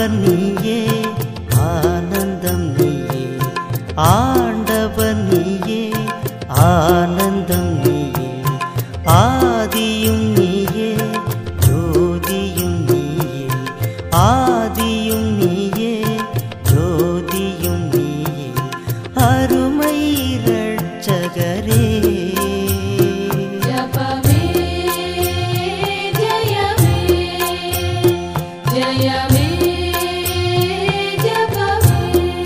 ஆண்டவர் நீயே ஆனந்தம் நீயே ஆண்டவர் நீயே ஆனந்தம் நீயே ஆதியும் நீயே ஜோதியும் நீயே ஆதியும் நீயே ஜோதியும் நீயே அருமை ரட்சகரே ஜபமே ஜெயமே ஜெயமே ஜபமே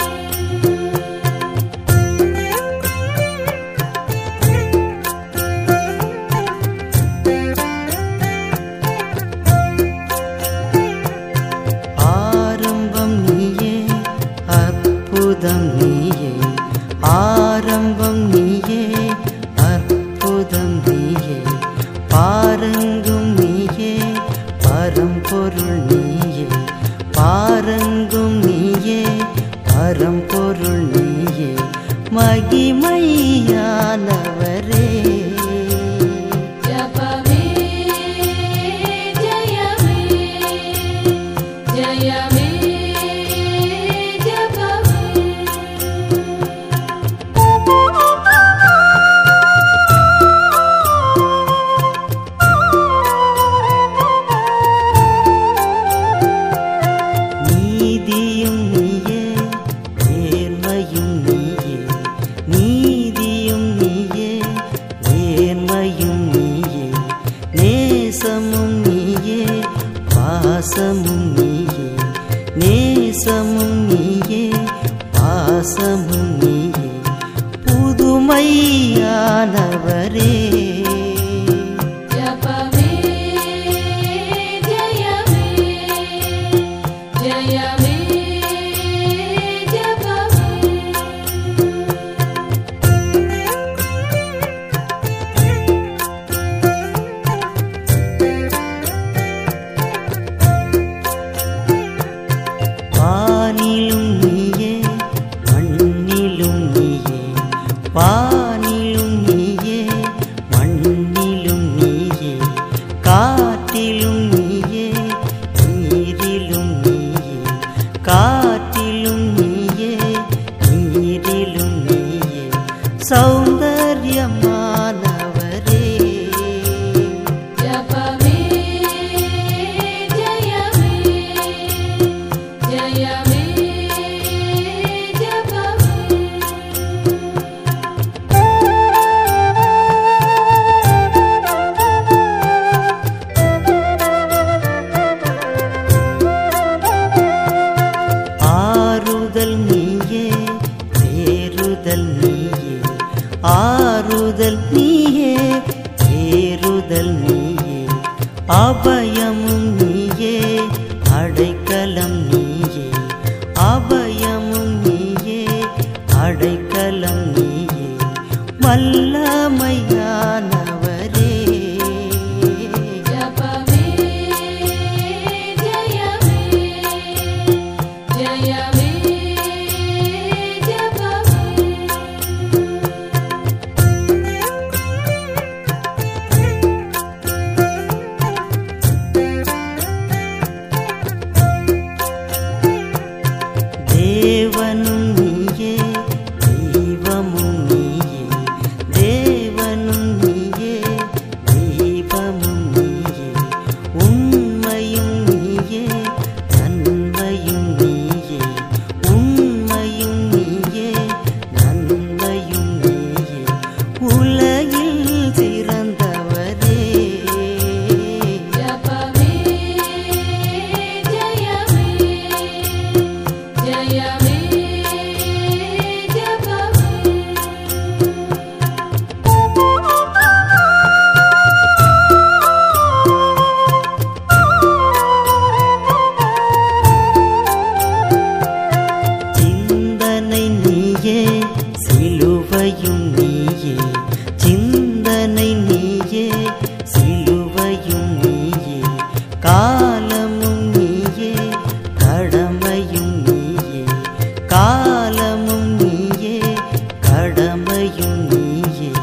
ஆரம்பம் நீயே அற்புதம் நீயே ஆரம்பம் நீயே அற்புதம் நீயே பாரங்கும் நீயே பரம்பொருள் நீயே பாரங்கும் நீயே பரம்பொருள் நீயே மகிமையானவரே ஜபமே ஜெயமே ஜெயமே ஜபமே நீதியும் நீயே நேர்மையும் நீயே நீதியும் நீயே நேர்மையும் நீயே நேசமும் நீயே பாசமும் நீயே நேசமும் நீயே பாசமும் நீயே புதுமையானவரே ஜபமே ஜெயமே ஜெயமே ஜபமே வானிலும் நீயே மண்ணிலும் நீயே வானிலும் நீயே மண்ணிலும் நீயே காற்றிலும் நீயே நீரிலும் நீயே காற்றிலும் நீயே நீரிலும் நீயே சௌந்தர்யமானவரே ஜபமே ஜெயமே ஜெயமே ஜபமே ஆறுதல் நீயே தேறுதல் நீயே ஆறுதல் நீயே தேறுதல் நீயே அபயமும் நீயே அடைக்கலம் நீயே அபயமும் நீயே அடைக்கலம் நீயே வல்லமையானவரே ஜபமே ஜெயமே ஜெயமே ஜபமே தேவனும் நீயே தெய்வமும் நீயே தேவனும் நீயே தெய்வமும் நீயே உண்மையும் நீயே நன்மையும் நீயே உண்மையும் நீயே நன்மையும் நீயே உலகில் சிறந்தவரே ஜபமே ஜெயமே ஜெயமே ஜபமே சிந்தனை நீயே சிலுவையும் நீயே சிந்தனை நீயே சிலுவையும் நீயே காலமும் நீயே கடமையும் நீயே காலமும் நீயே கடமையும் நீயே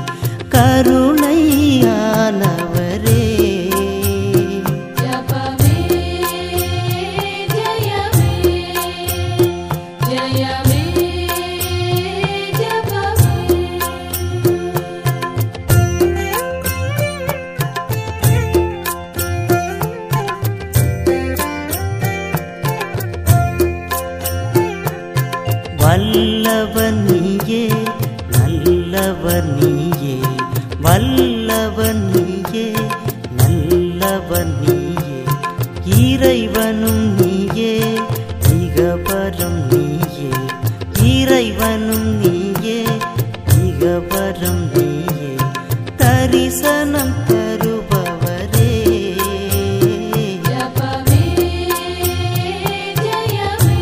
கருணையானவரே ஜபமே ஜெயமே வல்லவன் நீயே நல்லவன் நீயே இறைவனும் நீயே இகபரம் நீயே இறைவனும் நீயே இகபரம் நீயே தரிசனம் தருபவரே ஜபமே ஜெயமே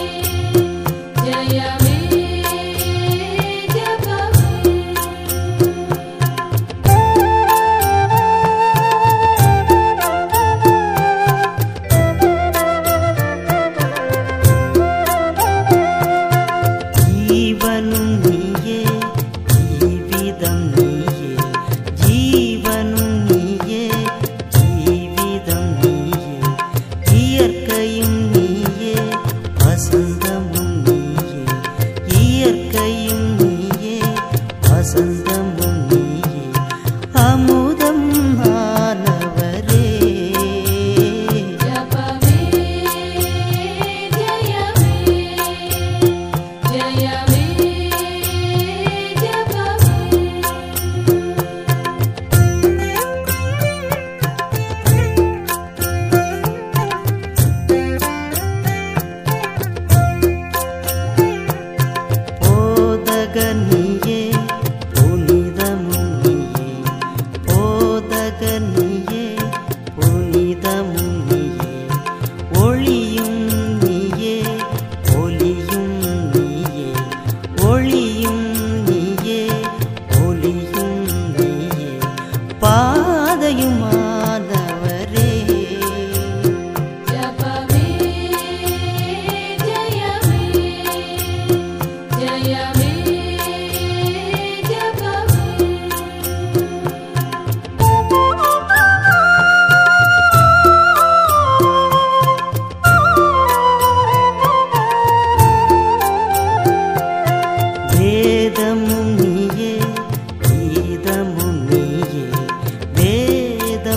ஜெயமே ஜபமே ஜீவனும் நீயே ஜீவிதம் நீயே ஜீவனும் நீயே ஜீவிதம் நீயே இயற்கையும் நீயே வசந்தமும் நீயே இயற்கையும் நீயே வசந்தமும் நீயே அமுதம் ஆனவரே ஜபமே ஜெயமே ஜெயமே ஜபமே போதக நீயே புனிதமும் நீயே போதக நீயே புனிதமும் நீயே ஒளியும் நீயே ஒளியும் நீயே ஒளியும் நீயே ஒளியும் நீயே பாதையும் ஆனவரே ஜபமே ஜெயமே ஜெயமே ஜபமே வேதமும் நீயே கீதமும் நீயே வேதம்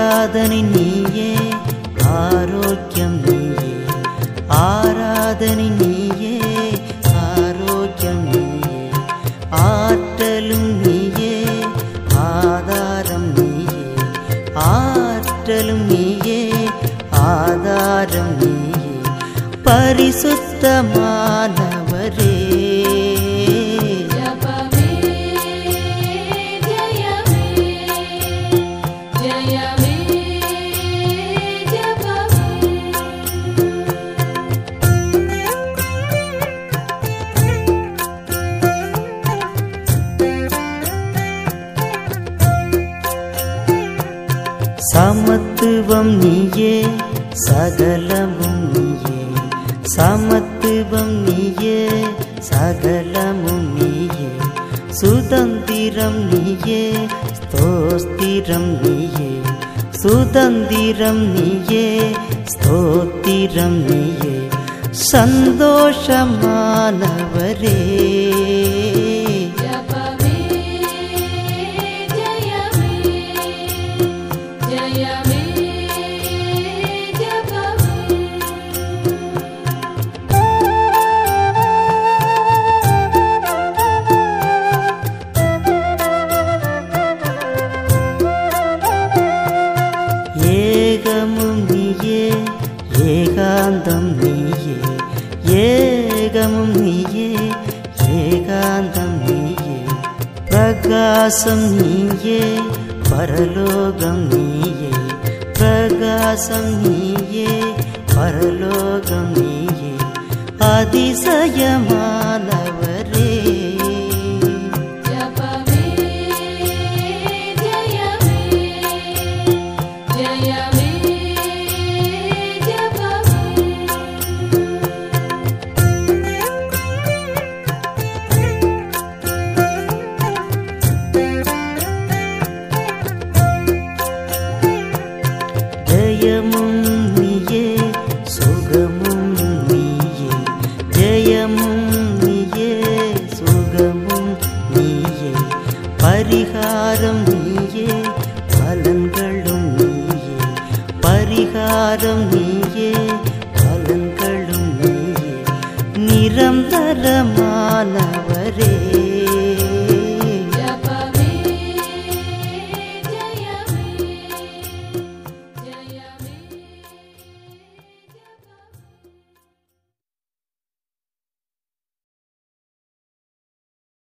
ஆராதனை நீயே ஆரோக்கியம் நீயே ஆராதனை நீயே ஆரோக்கியம் நீயே ஆற்றலும் நீயே ஆதாரம் நீயே ஆற்றலும் நீயே ஆதாரம் நீயே பரிசுத்தமானவரே ஜபமே ஜெயமே ஜெயமே ஜபமே சமத்துவம் நீயே சகலமும் நீயே சமத்துவம் நீயே சகலமும் நீயே சுதந்திரம் நீயே ஸ்தோஸ்திரம் நீயே சுதந்திரம் நீயே ஸ்தோத்திரம் நீயே சந்தோஷமானவரே ஜபமே ஜெயமே ஜெயமே ஜபமே ஏகமும் நீயே ஏகாந்தம் நீயே ஏகமும் நீயே ஏகாந்தம் நீயே பிரகாசம் நீயே பரலோகம் நீயே பிரகாசம் நீயே பரலோகம் நீயே அதிசயமானவரே ஜபமே ஜெயமே ஜெயமே ஜபமே ஜெயமும் நீயே சுகமும் நீயே ஜெயமும் நீயே சுகமும் நீயே பரிகாரம் நீயே பலன்களும் நீயே பரிகாரம் நீயே பலன்களும் நீயே நிரந்தரமானவர்